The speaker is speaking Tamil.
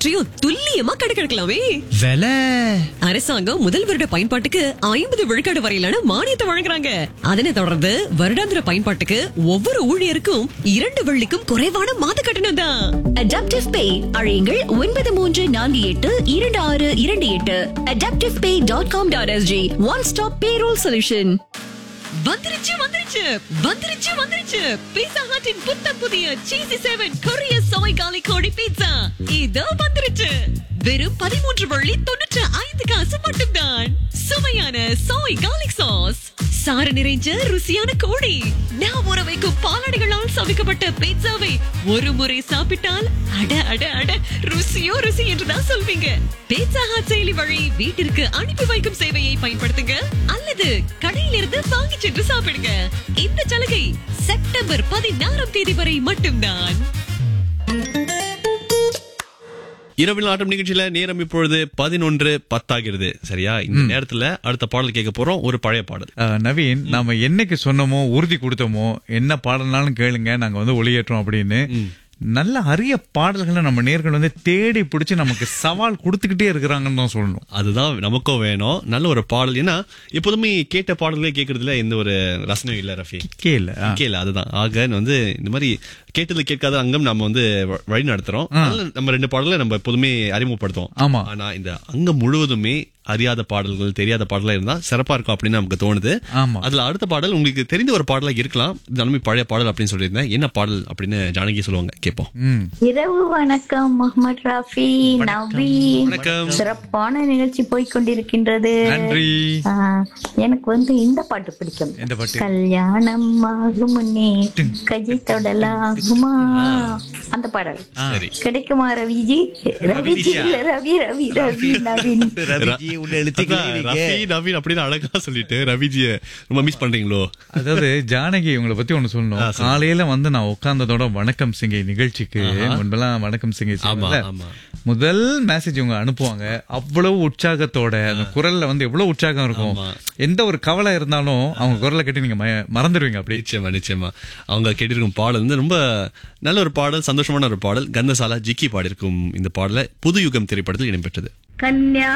எல்லாவற்றையும் துல்லியமா கணக்கெடுக்கலாமே விலை அரசாங்கம் முதல் வருட பயன்பாட்டுக்கு ஐம்பது விழுக்காடு வரையிலான மானியத்தை வழங்குறாங்க அதனை தொடர்ந்து வருடாந்திர பயன்பாட்டுக்கு ஒவ்வொரு ஊழியருக்கும் இரண்டு வெள்ளிக்கும் குறைவான மாத கட்டணம் தான் அடாப்டிவ் பே அழையுங்கள் ஒன்பது மூன்று நான்கு எட்டு இரண்டு ஆறு இரண்டு எட்டு adaptive pay dot com dot SG one stop payroll solution வந்துருச்சு வந்துருச்சு வந்துருச்சு வந்துருச்சு பீட்சா ஹட்டின் புத்தம் புதிய சீசி செவன் கொரிய சோய் காலி கோழி பீட்சா இதோ வந்துருச்சு வெறும் பதிமூன்று வள்ளி தொண்ணூற்று ஐந்து காசு மட்டும்தான் சுவையான சோய் கார்லிக் சாஸ் சாறு நிறைஞ்ச ருசியான கோழி நான் ஊற வைக்கும் பாலாடைகளால் சமைக்கப்பட்ட பீட்சாவை ஒரு முறை சாப்பிட்டால் அட அட அட ருசியோ ருசி என்றுதான் சொல்வீங்க பீட்சா ஹாட் செயலி வழி வீட்டிற்கு அனுப்பி வைக்கும் சேவையை பயன்படுத்துங்க அல்லது கடையிலிருந்து வாங்கி சென்று சாப்பிடுங்க இந்த சலுகை செப்டம்பர் பதினாறாம் தேதி வரை மட்டும்தான் இரவில் ஆட்டம் நிகழ்ச்சியில நேரம் இப்பொழுது பதினொன்று பத்தாகிறது சரியா இந்த நேரத்துல அடுத்த பாடல் கேட்க போறோம் ஒரு பழைய பாடல் அஹ், நவீன் நாம என்னைக்கு சொன்னோமோ உறுதி கொடுத்தோமோ என்ன பாடல்னாலும் கேளுங்க நாங்க வந்து ஒளியேற்றோம் அப்படின்னு நல்ல அரிய பாடல்களை நம்ம நேர்கள் வந்து தேடி பிடிச்சு நமக்கு சவால் கொடுத்துக்கிட்டே இருக்கிறாங்கன்னு தான் சொல்லணும் அதுதான் நமக்கும் வேணும் நல்ல ஒரு பாடல் ஏன்னா எப்போதுமே கேட்ட பாடல்களே கேட்கறதுல எந்த ஒரு ரசனையும் இல்ல ரஃபி கேள கேட்கல அதுதான் ஆக வந்து இந்த மாதிரி கேட்டது கேட்காத அங்கம் நம்ம வந்து வ- வழி நடத்துறோம் அதனால நம்ம ரெண்டு பாடலை நம்ம எப்போதுமே அறிமுகப்படுத்துவோம் ஆமா. ஆனா இந்த அங்கம் முழுவதுமே அறியாத பாடல்கள் தெரியாத பாடலா இருந்தா சிறப்பா இருக்கும் அப்படின்னு நமக்கு தோணுது ஆமா. அதுல அடுத்த பாடல் உங்களுக்கு தெரிந்த ஒரு பாடலா இருக்கலாம் தினமே பழைய பாடல் அப்படின்னு சொல்லியிருந்தேன் என்ன பாடல் அப்படின்னு ஜானகி சொல்லுவாங்க கேட்போம் ம் இரவு வணக்கம் முகமது ராஃபி நவீன் வணக்கம். சிறப்பான நிகழ்ச்சி போய்கொண்டிருக்கின்றது நன்றி ஆ, எனக்கு வந்து இந்த பாட்டு பிடிக்கும் எந்த பாட்டு கல்யாணம் ஆகும் முன்னே கையை தொடலாகுமா அந்த பாடல் சரி கிடைக்குமா ரவிஜி ரவிஜி இல்ல ரவி ரவி ரவி நவீன் அதான், ரஃபி நவீன் அப்படின்னு அழகா சொல்லிட்டு ரவிஜிய ரொம்ப மிஸ் பண்றீங்களோ அதாவது ஜானகி உங்களை பத்தி ஒண்ணு சொல்லணும் காலையில வந்து நான் உட்கார்ந்ததோட வணக்கம் சிங்கை நிகழ்ச்சிக்கு முன்பெல்லாம் வணக்கம் சிங்கை செய்வோம்ல. ஆமா. முதல் மெசேஜ் இவங்க அனுப்புவாங்க அவ்வளவு உற்சாகத்தோட அந்த குரல்ல வந்து எவ்வளவு உற்சாகம் இருக்கும் எந்த ஒரு கவலை இருந்தாலும் அவங்க குரலை கட்டி நீங்க ம- மறந்துடுவீங்க அப்படி நிச்சயமா நிச்சயமா அவங்க கேட்டிருக்கும் பாடல் வந்து ரொம்ப நல்ல ஒரு பாடல் சந்தோஷமான ஒரு பாடல் கந்தசாலா ஜிக்கி பாடியிருக்கும் இந்த பாடல புது யுகம் திரைப்படத்தில் இடம்பெற்றது கன்யா